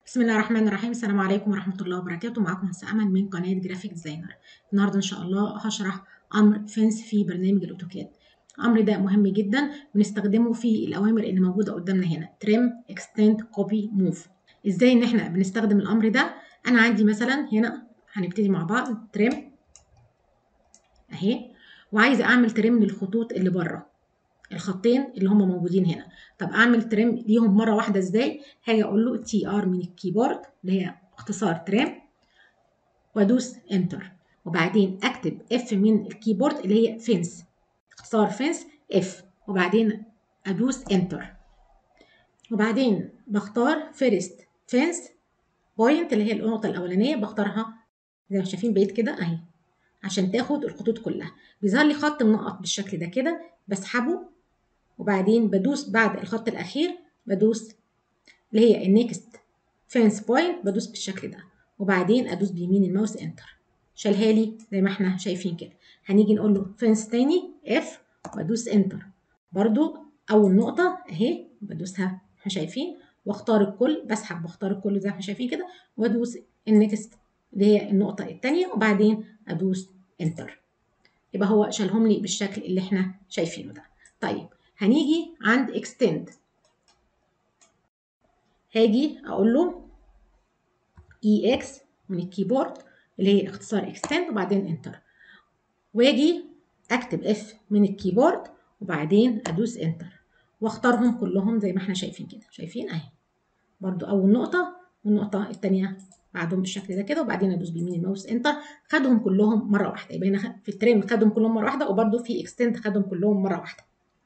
بسم الله الرحمن الرحيم السلام عليكم ورحمة الله وبركاته معاكم هسه أمل من قناة جرافيك ديزاينر النهاردة إن شاء الله هشرح أمر فينس في برنامج الأوتوكاد الأمر ده مهم جدا بنستخدمه في الأوامر اللي موجودة قدامنا هنا trim extend copy move إزاي إن إحنا بنستخدم الأمر ده أنا عندي مثلا هنا هنبتدي مع بعض trim أهي وعايزة أعمل ترم للخطوط اللي بره الخطين اللي هم موجودين هنا طب اعمل ترم ليهم مره واحده ازاي هاجي اقول له تي ار من الكيبورد اللي هي اختصار ترم وادوس انتر وبعدين اكتب اف من الكيبورد اللي هي فينس اختصار فينس اف وبعدين ادوس انتر وبعدين بختار فيرست فينس بوينت اللي هي النقطه الاولانيه بختارها زي ما شايفين بقيت كده اهي عشان تاخد الخطوط كلها بيظهر لي خط منقط بالشكل ده كده بسحبه وبعدين بدوس بعد الخط الأخير بدوس اللي هي النيكست فينس بوينت بدوس بالشكل ده وبعدين أدوس بيمين الماوس انتر شالها لي زي ما احنا شايفين كده هنيجي نقول له فينس تاني اف وادوس انتر برضو أول نقطة أهي بدوسها احنا شايفين واختار الكل بسحب واختار الكل زي ما احنا شايفين كده وادوس النيكست اللي هي النقطة التانية وبعدين أدوس انتر يبقى هو شالهم لي بالشكل اللي احنا شايفينه ده طيب هنيجي عند extend هاجي اقول له ex من الكيبورد اللي هي اختصار extend وبعدين انتر واجي اكتب f من الكيبورد وبعدين ادوس انتر واختارهم كلهم زي ما احنا شايفين كده شايفين اهي برضو اول نقطة والنقطة التانية بعدهم بالشكل ده كده وبعدين ادوس بيمين الماوس انتر خدهم كلهم مرة واحدة يبقى هنا في التريم خدهم كلهم مرة واحدة وبرضو في extend خدهم كلهم مرة واحدة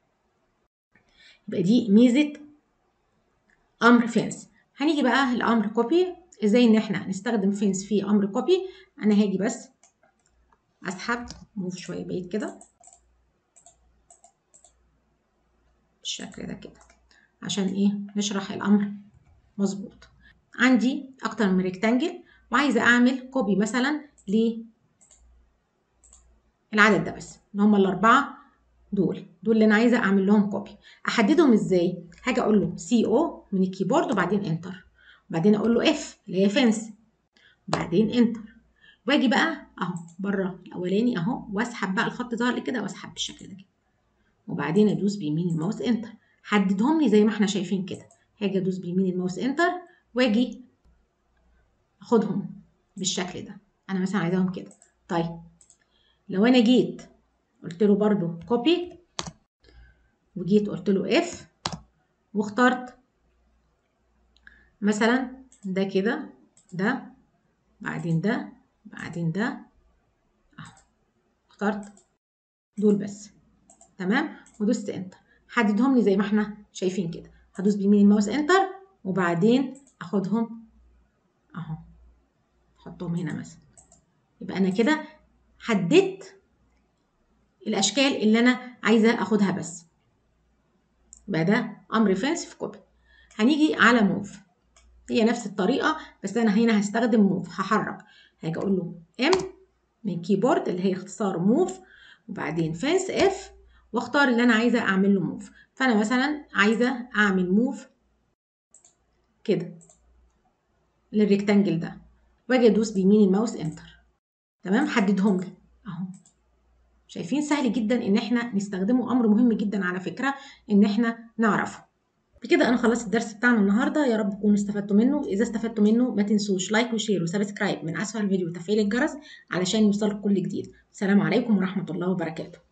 يبقى دي ميزه امر فينس هنيجي بقى لامر كوبي ازاي ان احنا نستخدم فينس في امر كوبي انا هاجي بس اسحب موف شويه بعيد كده بالشكل ده كده عشان ايه نشرح الامر مظبوط عندي اكتر من ريكتانجل وعايزه اعمل كوبي مثلا ل العدد ده بس ان هم الاربعه دول دول اللي انا عايزه اعمل لهم كوبي احددهم ازاي هاجي اقول له سي او من الكيبورد وبعدين انتر وبعدين اقول له اف اللي هي فينس وبعدين انتر واجي بقى اهو بره الاولاني اهو واسحب بقى الخط ظهر لي كده واسحب بالشكل ده كده وبعدين ادوس بيمين الماوس انتر حددهم لي زي ما احنا شايفين كده هاجي ادوس بيمين الماوس انتر واجي اخدهم بالشكل ده انا مثلا عايزاهم كده طيب لو انا جيت قلت له برضو كوبي وجيت قلت له اف واخترت مثلا ده كده ده بعدين ده بعدين ده اهو اخترت دول بس تمام ودوست انتر حددهم لي زي ما احنا شايفين كده هدوس بيمين الماوس انتر وبعدين اخدهم اهو احطهم هنا مثلا يبقى انا كده حددت الاشكال اللي انا عايزه اخدها بس يبقى ده امر فينس في كوبي هنيجي على موف هي نفس الطريقه بس انا هنا هستخدم موف هحرك هاجي اقول له ام من كيبورد اللي هي اختصار موف وبعدين فينس اف واختار اللي انا عايزه اعمل له موف فانا مثلا عايزه اعمل موف كده للريكتانجل ده واجي ادوس بيمين الماوس انتر تمام حددهم لي اهو شايفين سهل جدا ان احنا نستخدمه امر مهم جدا على فكره ان احنا نعرفه بكده انا خلصت الدرس بتاعنا النهارده يا رب تكونوا استفدتوا منه اذا استفدتوا منه ما تنسوش لايك وشير وسبسكرايب من اسفل الفيديو وتفعيل الجرس علشان يوصلكم كل جديد السلام عليكم ورحمه الله وبركاته